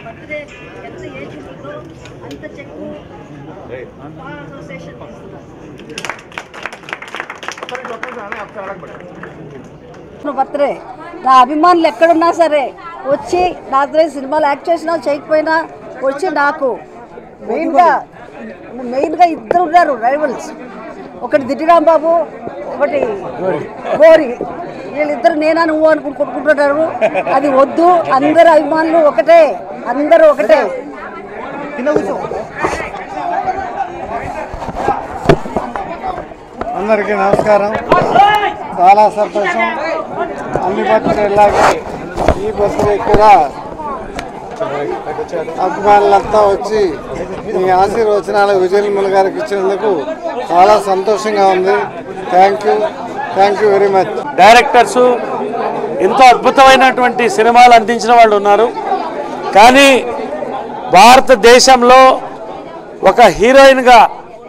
Birthday ఎంత age ఉంటుందో అంత చెక్కు బార్ అసోసియేషన్ ఇస్తున్నారు బర్త్డే నా అభిమానులు ఎక్కడున్నా సరే వచ్చి నాతో సినిమాలు యాక్ట్ చేసినా చేయకపోయినా వచ్చి నాకు మెయిన్గా మెయిన్గా ఇద్దరు ఉన్నారు రైవల్స్ ఒకటి దిట్టిరామ్ బాబు ఒకటి గోరి వీళ్ళిద్దరు నేనా నువ్వు అనుకుని కొట్టుకుంటున్నారు అది వద్దు అందరు అభిమానులు ఒకటే అందరూ ఒకటే అందరికీ నమస్కారం చాలా సంతోషం అన్ని బర్త్డేలాగే ఈ బర్త్డే కూడా అభిమానులంతా వచ్చి మీ ఆశీర్వచనాలు విజయనిర్మల గారికి ఇచ్చినందుకు చాలా సంతోషంగా ఉంది thank you thank you very much directors ఎంతో అద్భుతమైనటువంటి సినిమాలు అందించిన వాళ్ళు ఉన్నారు కానీ భారతదేశంలో ఒక హీరోయిన్గా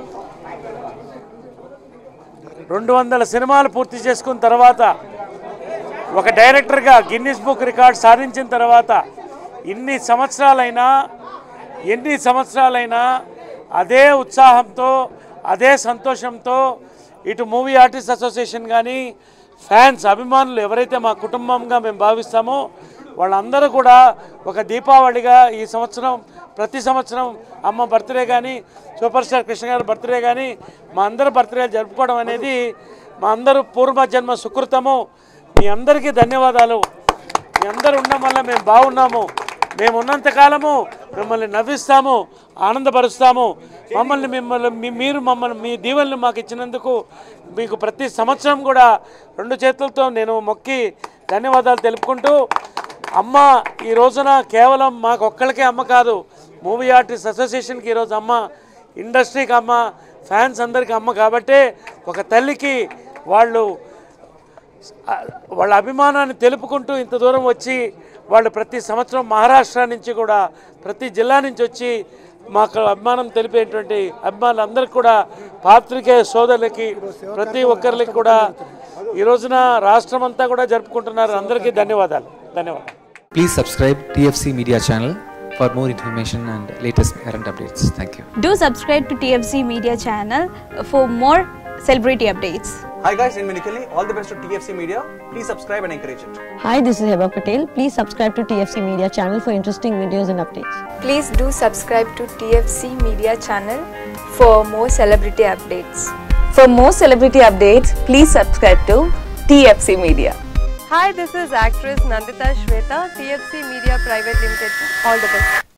రెండు వందల సినిమాలు పూర్తి చేసుకున్న తర్వాత ఒక డైరెక్టర్గా గిన్నిస్ బుక్ రికార్డ్ సాధించిన తర్వాత ఇన్ని సంవత్సరాలైనా ఎన్ని సంవత్సరాలైనా అదే ఉత్సాహంతో అదే సంతోషంతో ఇటు మూవీ ఆర్టిస్ట్ అసోసియేషన్ కానీ ఫ్యాన్స్ అభిమానులు ఎవరైతే మా కుటుంబంగా మేము భావిస్తామో వాళ్ళందరూ కూడా ఒక దీపావళిగా ఈ సంవత్సరం ప్రతి సంవత్సరం అమ్మ బర్త్డే కానీ సూపర్ స్టార్ కృష్ణ గారి బర్త్డే కానీ మా అందరి బర్త్డే జరుపుకోవడం అనేది మా అందరూ పూర్వజన్మ సుకృతము మీ అందరికీ ధన్యవాదాలు మీ అందరు ఉండడం వల్ల మేము బాగున్నాము మేము ఉన్నంత కాలము మిమ్మల్ని నవ్విస్తాము ఆనందపరుస్తాము మమ్మల్ని మిమ్మల్ని మీ- మీరు మమ్మల్ని మీ దీవెనలు మాకు ఇచ్చినందుకు మీకు ప్రతి సంవత్సరం కూడా రెండు చేతులతో నేను మొక్కి ధన్యవాదాలు తెలుపుకుంటూ అమ్మ ఈ రోజున కేవలం మాకు ఒక్కళ్ళకే అమ్మ కాదు మూవీ ఆర్టిస్ట్ అసోసియేషన్కి ఈరోజు అమ్మ ఇండస్ట్రీకి అమ్మ ఫ్యాన్స్ అందరికీ అమ్మ కాబట్టే ఒక తల్లికి వాళ్ళు ఆ, వాళ్ళ అభిమానాన్ని తెలుపుకుంటూ ఇంత దూరం వచ్చి వాళ్ళు ప్రతి సంవత్సరం మహారాష్ట్ర నుంచి కూడా ప్రతి జిల్లా నుంచి వచ్చి మాకు అభిమానం తెలిపేటువంటి అభిమానులందరికీ కూడా పాత్రికేయ సోదరులకి ప్రతి ఒక్కరికి కూడా ఈ రోజున రాష్ట్రం అంతా కూడా జరుపుకుంటున్నారు అందరికీ ధన్యవాదాలు ధన్యవాదాలు Please subscribe TFC Media channel for more information and latest current updates. Thank you. Do subscribe to TFC Media channel for more celebrity updates. Hi guys, in Minikali, all the best to TFC Media. Please subscribe and encourage it. Hi, this is Heba Patel. Please subscribe to TFC Media channel for interesting videos and updates. Please do subscribe to TFC Media channel for more celebrity updates. For more celebrity updates, please subscribe to TFC Media. Hi, this is actress Nandita Shweta, TFC Media Private Limited. All the best.